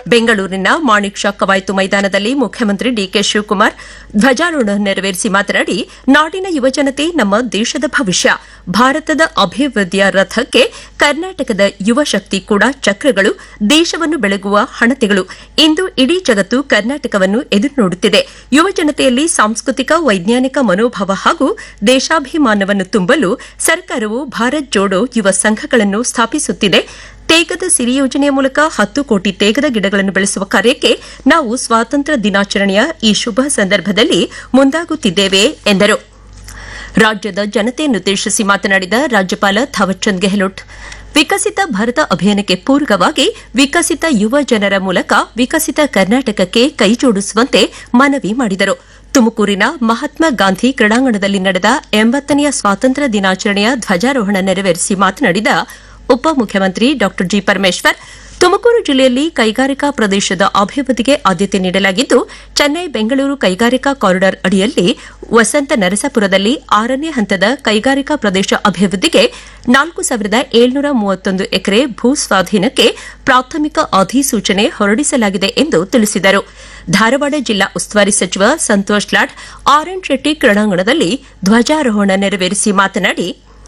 ಬೆಂಗಳೂರಿನ ಮಾಣಿಕ್ ಶಾ ಕವಾಯತು ಮೈದಾನದಲ್ಲಿ ಮುಖ್ಯಮಂತ್ರಿ ಡಿಕೆ ಶಿವಕುಮಾರ್ ಧ್ವಜಾರೋಹಣ ನೆರವೇರಿಸಿ ಮಾತನಾಡಿ ನಾಡಿನ ಯುವಜನತೆ ನಮ್ಮ ದೇಶದ ಭವಿಷ್ಯ ಭಾರತದ ಅಭಿವೃದ್ಧಿಯ ರಥಕ್ಕೆ ಕರ್ನಾಟಕದ ಯುವ ಶಕ್ತಿ ಕೂಡ ಚಕ್ರಗಳು ದೇಶವನ್ನು ಬೆಳಗುವ ಹಣತೆಗಳು ಇಂದು ಇಡೀ ಜಗತ್ತು ಕರ್ನಾಟಕವನ್ನು ಎದುರು ನೋಡುತ್ತಿದೆ ಯುವಜನತೆಯಲ್ಲಿ ಸಾಂಸ್ಕೃತಿಕ ವೈಜ್ಞಾನಿಕ ಮನೋಭಾವ ಹಾಗೂ ದೇಶಾಭಿಮಾನವನ್ನು ತುಂಬಲು ಸರ್ಕಾರವು ಭಾರತ್ ಜೋಡೋ ಯುವ ಸಂಘಗಳನ್ನು ಸ್ಥಾಪಿಸುತ್ತಿದೆ ತೇಗದ ಸಿರಿ ಯೋಜನೆಯ ಮೂಲಕ ಹತ್ತು ಕೋಟಿ ತೇಗದ ಗಿಡಗಳನ್ನು ಬೆಳೆಸುವ ಕಾರ್ಯಕ್ಕೆ ನಾವು ಸ್ವಾತಂತ್ರ್ಯ ದಿನಾಚರಣೆಯ ಈ ಶುಭ ಸಂದರ್ಭದಲ್ಲಿ ಮುಂದಾಗುತ್ತಿದ್ದೇವೆ ಎಂದರು ರಾಜ್ಯದ ಜನತೆಯನ್ನುದ್ದೇಶಿಸಿ ಮಾತನಾಡಿದ ರಾಜ್ಯಪಾಲ ಥಾವರ್ಚಂದ್ ಗೆಹ್ಲೋಟ್ ವಿಕಸಿತ ಭಾರತ ಅಭಿಯಾನಕ್ಕೆ ಪೂರಕವಾಗಿ ವಿಕಸಿತ ಯುವ ಜನರ ಮೂಲಕ ವಿಕಸಿತ ಕರ್ನಾಟಕಕ್ಕೆ ಕೈಜೋಡಿಸುವಂತೆ ಮನವಿ ಮಾಡಿದರು ತುಮಕೂರಿನ ಮಹಾತ್ಮ ಗಾಂಧಿ ಕ್ರೀಡಾಂಗಣದಲ್ಲಿ ನಡೆದ ಎಂಬತ್ತನೆಯ ಸ್ವಾತಂತ್ರ್ಯ ದಿನಾಚರಣೆಯ ಧ್ವಜಾರೋಹಣ ನೆರವೇರಿಸಿ ಮಾತನಾಡಿದ ಉಪಮುಖ್ಯಮಂತ್ರಿ ಡಾ ಜಿ ಪರಮೇಶ್ವರ್ ತುಮಕೂರು ಜಿಲ್ಲೆಯಲ್ಲಿ ಕೈಗಾರಿಕಾ ಪ್ರದೇಶದ ಅಭಿವೃದ್ಧಿಗೆ ಆದ್ಯತೆ ನೀಡಲಾಗಿದ್ದು ಚೆನ್ನೈ ಬೆಂಗಳೂರು ಕೈಗಾರಿಕಾ ಕಾರಿಡಾರ್ ಅಡಿಯಲ್ಲಿ ವಸಂತ ನರಸಾಪುರದಲ್ಲಿ ಆರನೇ ಹಂತದ ಕೈಗಾರಿಕಾ ಪ್ರದೇಶ ಅಭಿವೃದ್ಧಿಗೆ ನಾಲ್ಕು ಸಾವಿರದ ಏಳ್ನೂರ ಮೂವತ್ತೊಂದು ಎಕರೆ ಭೂ ಸ್ವಾಧೀನಕ್ಕೆ ಪ್ರಾಥಮಿಕ ಅಧಿಸೂಚನೆ ಹೊರಡಿಸಲಾಗಿದೆ ಎಂದು ತಿಳಿಸಿದರು ಧಾರವಾಡ ಜಿಲ್ಲಾ ಉಸ್ತುವಾರಿ ಸಚಿವ ಸಂತೋಷ್ ಲಾಡ್ ಆರ್ ಎನ್ ಶೆಟ್ಟಿ ಕ್ರೀಡಾಂಗಣದಲ್ಲಿ ಧ್ವಜಾರೋಹಣ ನೆರವೇರಿಸಿ ಮಾತನಾಡಿ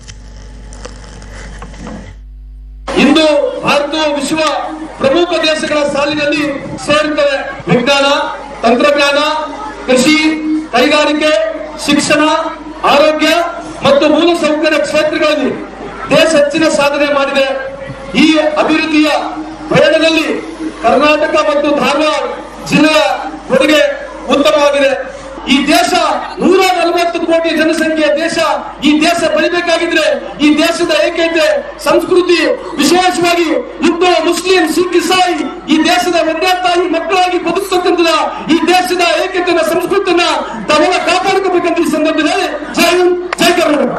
ಇಂದು ಭಾರತವು ವಿಶ್ವ ಪ್ರಮುಖ ದೇಶಗಳ ಸಾಲಿನಲ್ಲಿ ಸೇರುತ್ತದೆ ವಿಜ್ಞಾನ ತಂತ್ರಜ್ಞಾನ ಕೃಷಿ ಕೈಗಾರಿಕೆ ಶಿಕ್ಷಣ ಆರೋಗ್ಯ ಮತ್ತು ಮೂಲಸೌಕರ್ಯ ಕ್ಷೇತ್ರಗಳಲ್ಲಿ ದೇಶ ಹೆಚ್ಚಿನ ಸಾಧನೆ ಮಾಡಿದೆ ಈ ಅಭಿವೃದ್ಧಿಯ ಪಯಣದಲ್ಲಿ ಕರ್ನಾಟಕ ಮತ್ತು ಧಾರವಾಡ ಜಿಲ್ಲೆಯ ಕೊಡುಗೆ ಉತ್ತಮವಾಗಿದೆ ಈ ದೇಶ ನೂರ ನಲವತ್ತು ಕೋಟಿ ಜನಸಂಖ್ಯೆಯ ದೇಶ ಈ ದೇಶ ಬೆಳಿಬೇಕಾಗಿದ್ರೆ ಈ ದೇಶದ ಏಕೈತೆ ಸಂಸ್ಕೃತಿ ವಿಶೇಷವಾಗಿ ಹಿಂದೂ ಮುಸ್ಲಿಂ ಸಿಖ್ ಇಸಾಯಿ ಈ ದೇಶದ ಒಂದೇ ತಾಯಿ ಮಕ್ಕಳಾಗಿ ಬದುಕತಕ್ಕಂಥ ಈ ದೇಶದ ಏಕತೆಯ ಸಂಸ್ಕೃತಿಯನ್ನ ತಾವೆಲ್ಲ ಕಾಪಾಡ್ಕೋಬೇಕಂತ ಈ ಸಂದರ್ಭದಲ್ಲಿ ಜೈ ಹಿಂದ್ ಜೈ ಕರ್ನಾಟಕ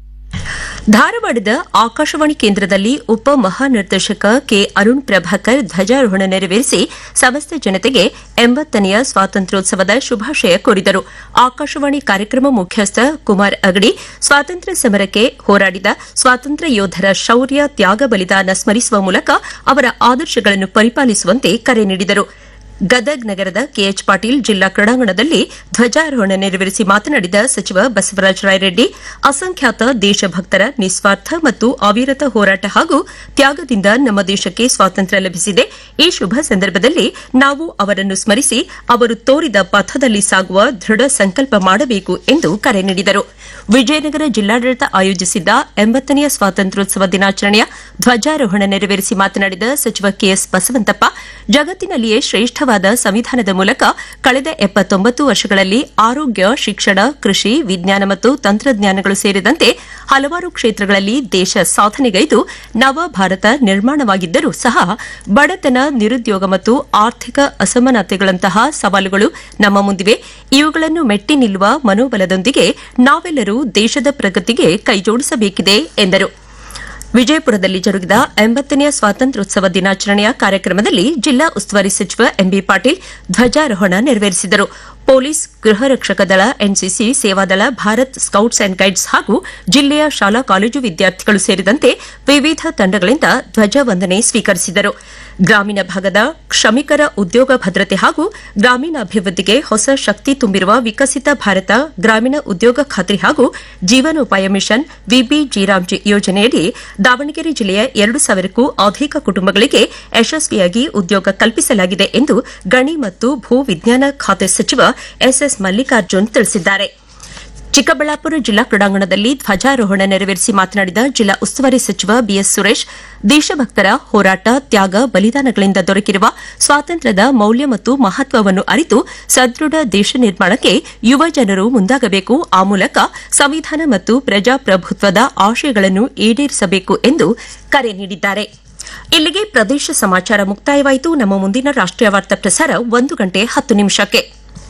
ಧಾರವಾಡದ ಆಕಾಶವಾಣಿ ಕೇಂದ್ರದಲ್ಲಿ ಉಪ ಮಹಾನಿರ್ದೇಶಕ ಕೆ ಅರುಣ್ ಪ್ರಭಾಕರ್ ಧ್ವಜಾರೋಹಣ ನೆರವೇರಿಸಿ ಸಮಸ್ತ ಜನತೆಗೆ ಎಂಬತ್ತನೆಯ ಸ್ವಾತಂತ್ರ್ಯೋತ್ಸವದ ಶುಭಾಶಯ ಕೋರಿದರು ಆಕಾಶವಾಣಿ ಕಾರ್ಯಕ್ರಮ ಮುಖ್ಯಸ್ಥ ಕುಮಾರ್ ಅಗಡಿ ಸ್ವಾತಂತ್ರ್ಯ ಸಮರಕ್ಕೆ ಹೋರಾಡಿದ ಸ್ವಾತಂತ್ರ್ಯ ಯೋಧರ ಶೌರ್ಯ ತ್ಯಾಗ ಬಲಿದಾನ ಸ್ಮರಿಸುವ ಮೂಲಕ ಅವರ ಆದರ್ಶಗಳನ್ನು ಪರಿಪಾಲಿಸುವಂತೆ ಕರೆ ನೀಡಿದರು ಗದಗ್ ನಗರದ ಕೆಎಚ್ ಪಾಟೀಲ್ ಜಿಲ್ಲಾ ಕ್ರೀಡಾಂಗಣದಲ್ಲಿ ಧ್ವಜಾರೋಹಣ ನೆರವೇರಿಸಿ ಮಾತನಾಡಿದ ಸಚಿವ ಬಸವರಾಜ ರಾಯರೆಡ್ಡಿ ಅಸಂಖ್ಯಾತ ದೇಶಭಕ್ತರ ನಿಸ್ವಾರ್ಥ ಮತ್ತು ಅವಿರತ ಹೋರಾಟ ಹಾಗೂ ತ್ಯಾಗದಿಂದ ನಮ್ಮ ದೇಶಕ್ಕೆ ಸ್ವಾತಂತ್ರ್ಯ ಲಭಿಸಿದೆ ಈ ಶುಭ ಸಂದರ್ಭದಲ್ಲಿ ನಾವು ಅವರನ್ನು ಸ್ಮರಿಸಿ ಅವರು ತೋರಿದ ಪಥದಲ್ಲಿ ಸಾಗುವ ದೃಢ ಸಂಕಲ್ಪ ಮಾಡಬೇಕು ಎಂದು ಕರೆ ನೀಡಿದರು ವಿಜಯನಗರ ಜಿಲ್ಲಾಡಳಿತ ಆಯೋಜಿಸಿದ್ದ ಎಂಬತ್ತನೆಯ ಸ್ವಾತಂತ್ರ್ಯೋತ್ಸವ ದಿನಾಚರಣೆಯ ಧ್ವಜಾರೋಹಣ ನೆರವೇರಿಸಿ ಮಾತನಾಡಿದ ಸಚಿವ ಕೆಎಸ್ ಬಸವಂತಪ್ಪ ಜಗತ್ತಿನಲ್ಲಿಯೇ ಶ್ರೇಷ್ಠವಾದ ಸಂವಿಧಾನದ ಮೂಲಕ ಕಳೆದ ಎಪ್ಪತ್ತೊಂಬತ್ತು ವರ್ಷಗಳಲ್ಲಿ ಆರೋಗ್ಯ ಶಿಕ್ಷಣ ಕೃಷಿ ವಿಜ್ಞಾನ ಮತ್ತು ತಂತ್ರಜ್ಞಾನಗಳು ಸೇರಿದಂತೆ ಹಲವಾರು ಕ್ಷೇತ್ರಗಳಲ್ಲಿ ದೇಶ ಸಾಧನೆಗೈದು ನವ ಭಾರತ ನಿರ್ಮಾಣವಾಗಿದ್ದರೂ ಸಹ ಬಡತನ ನಿರುದ್ಯೋಗ ಮತ್ತು ಆರ್ಥಿಕ ಅಸಮಾನತೆಗಳಂತಹ ಸವಾಲುಗಳು ನಮ್ಮ ಮುಂದಿವೆ ಇವುಗಳನ್ನು ಮೆಟ್ಟಿ ನಿಲ್ಲುವ ಮನೋಬಲದೊಂದಿಗೆ ನಾವೆಲ್ಲರೂ ದೇಶದ ಪ್ರಗತಿಗೆ ಕೈಜೋಡಿಸಬೇಕಿದೆ ಎಂದರು ವಿಜಯಪುರದಲ್ಲಿ ಜರುಗಿದ ಎಂಬತ್ತನೆಯ ಸ್ವಾತಂತ್ರ್ಯೋತ್ಸವ ದಿನಾಚರಣೆಯ ಕಾರ್ಯಕ್ರಮದಲ್ಲಿ ಜಿಲ್ಲಾ ಉಸ್ತುವಾರಿ ಸಚಿವ ಎಂಬಿ ಪಾಟೀಲ್ ಧ್ವಜಾರೋಹಣ ನೆರವೇರಿಸಿದರು ಪೊಲೀಸ್ ಗೃಹ ರಕ್ಷಕ ದಳ NCC Sevadal Bharat scouts and guides ಹಾಗೂ ಜಿಲ್ಲೆಯ ಶಾಲಾ ಕಾಲೇಜು ವಿದ್ಯಾರ್ಥಿಗಳು ಸೇರಿದಂತೆ ವಿವಿಧ ತಂಡಗಳಿಂದ ಧ್ವಜವಂದನೆ ಸ್ವೀಕರಿಸಿದರು ಗ್ರಾಮೀಣ ಭಾಗದ ಶ್ರಮಿಕರ ಉದ್ಯೋಗ ಭದ್ರತೆ ಹಾಗೂ ಗ್ರಾಮೀಣಾಭಿವೃದ್ಧಿಗೆ ಹೊಸ ಶಕ್ತಿ ತುಂಬಿರುವ ವಿಕಸಿತ ಭಾರತ ಗ್ರಾಮೀಣ ಉದ್ಯೋಗ ಖಾತ್ರಿ ಹಾಗೂ ಜೀವನೋಪಾಯ ಮಿಷನ್ ವಿಬಿಜಿರಾಮ್ಜಿ ಯೋಜನೆಯಡಿ ದಾವಣಗೆರೆ ಜಿಲ್ಲೆಯ ಎರಡು ಸಾವಿರಕ್ಕೂ ಅಧಿಕ ಕುಟುಂಬಗಳಿಗೆ ಯಶಸ್ವಿಯಾಗಿ ಉದ್ಯೋಗ ಕಲ್ಪಿಸಲಾಗಿದೆ ಎಂದು ಗಣಿ ಮತ್ತು ಭೂ ವಿಜ್ಞಾನ ಖಾತೆ ಸಚಿವ ಎಸ್ಎಸ್ ಮಲ್ಲಿಕಾರ್ಜುನ್ ತಿಳಿಸಿದ್ದಾರೆ ಚಿಕ್ಕಬಳ್ಳಾಪುರ ಜಿಲ್ಲಾ ಕ್ರೀಡಾಂಗಣದಲ್ಲಿ ಧ್ವಜಾರೋಹಣ ನೆರವೇರಿಸಿ ಮಾತನಾಡಿದ ಜಿಲ್ಲಾ ಉಸ್ತುವಾರಿ ಸಚಿವ ಬಿಎಸ್ ಸುರೇಶ್ ದೇಶಭಕ್ತರ ಹೋರಾಟ ತ್ಯಾಗ ಬಲಿದಾನಗಳಿಂದ ದೊರಕಿರುವ ಸ್ವಾತಂತ್ರ್ಯದ ಮೌಲ್ಯ ಮತ್ತು ಮಹತ್ವವನ್ನು ಅರಿತು ಸದೃಢ ದೇಶ ನಿರ್ಮಾಣಕ್ಕೆ ಯುವ ಜನರು ಮುಂದಾಗಬೇಕು ಆ ಮೂಲಕ ಸಂವಿಧಾನ ಮತ್ತು ಪ್ರಜಾಪ್ರಭುತ್ವದ ಆಶಯಗಳನ್ನು ಈಡೇರಿಸಬೇಕು ಎಂದು ಕರೆ ನೀಡಿದ್ದಾರೆ ಇಲ್ಲಿಗೆ ಪ್ರದೇಶ ಸಮಾಚಾರ ಮುಕ್ತಾಯವಾಯಿತು ನಮ್ಮ ಮುಂದಿನ ರಾಷ್ಟೀಯ ವಾರ್ತಾ ಪ್ರಸಾರ ಒಂದು ಗಂಟೆ ಹತ್ತು ನಿಮಿಷಕ್ಕೆ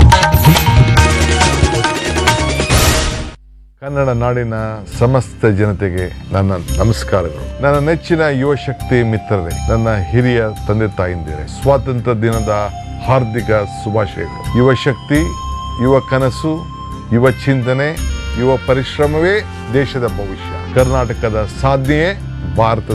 ಕನ್ನಡ ನಾಡಿನ ಸಮಸ್ತ ಜನತೆಗೆ ನನ್ನ ನಮಸ್ಕಾರಗಳು ನನ್ನ ನೆಚ್ಚಿನ ಯುವ ಶಕ್ತಿ ಮಿತ್ರರೇ ನನ್ನ ಹಿರಿಯ ತಂದೆ ತಾಯಿಂದಿರೇ ಸ್ವಾತಂತ್ರ್ಯ ದಿನದ ಹಾರ್ದಿಕ ಶುಭಾಶಯಗಳು ಯುವ ಶಕ್ತಿ ಯುವ ಕನಸು ಯುವ ಚಿಂತನೆ ಯುವ ಪರಿಶ್ರಮವೇ ದೇಶದ ಭವಿಷ್ಯ ಕರ್ನಾಟಕದ ಸಾಧನೆಯೇ ಭಾರತದ